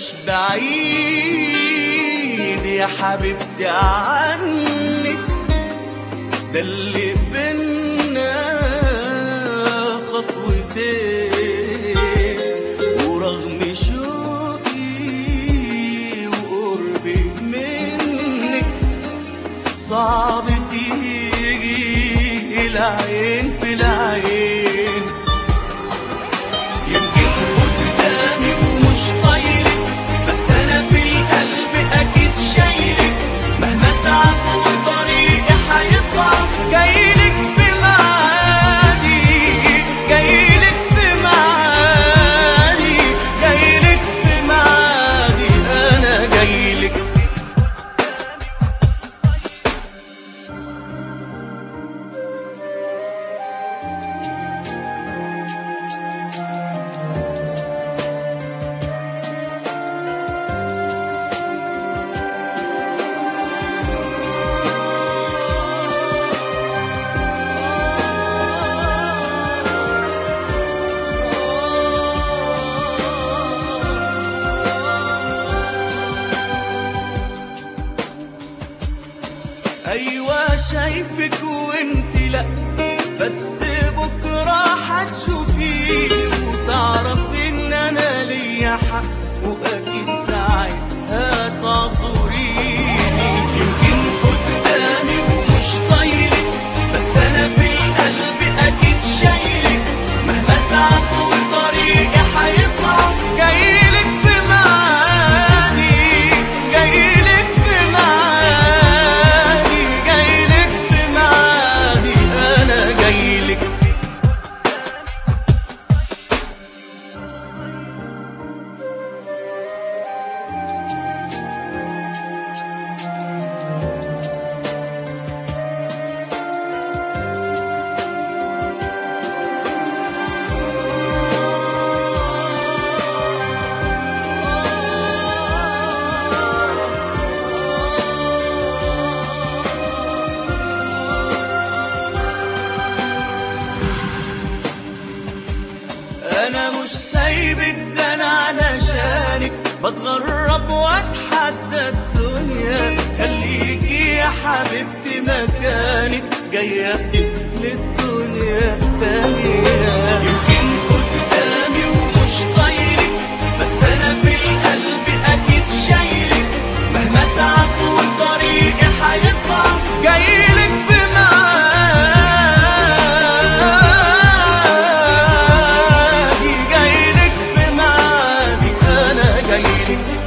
بعيد يا حبيبتي عنك ده اللي بينا خطوتين ورغم شوقي وقربي منك صعب تيجي العين في العين يمكن قدامي ومش طايلك بس انا في القلب اكيد شايلك مهما تعب وطريقي هيصعب جايلك في معادي جايلك في معادي جايلك في معادي انا جايلك ايوه شايفك وانت لا بس بكره هتشوفيني وتعرفي ان انا ليا حق واكيد ساعتها تعذريني يمكن قدامي ومش طايلك بس انا في القلب اكيد شايلك مهما تعب وطريقي هيصعب جايلك في معادي جايلك في معادي جايلك في معادي انا جايلك انا مش سايبك ده انا علشانك بتغرب واتحدى الدنيا خليكي يا حبيبتي مكانك جاي اخدك للدنيا التانية يمكن قدامي ومش طايلك بس انا في القلب اكيد شايلك مهما تعب وطريقي هيصعب جايلك في معادي جايلك في معادي انا جايلك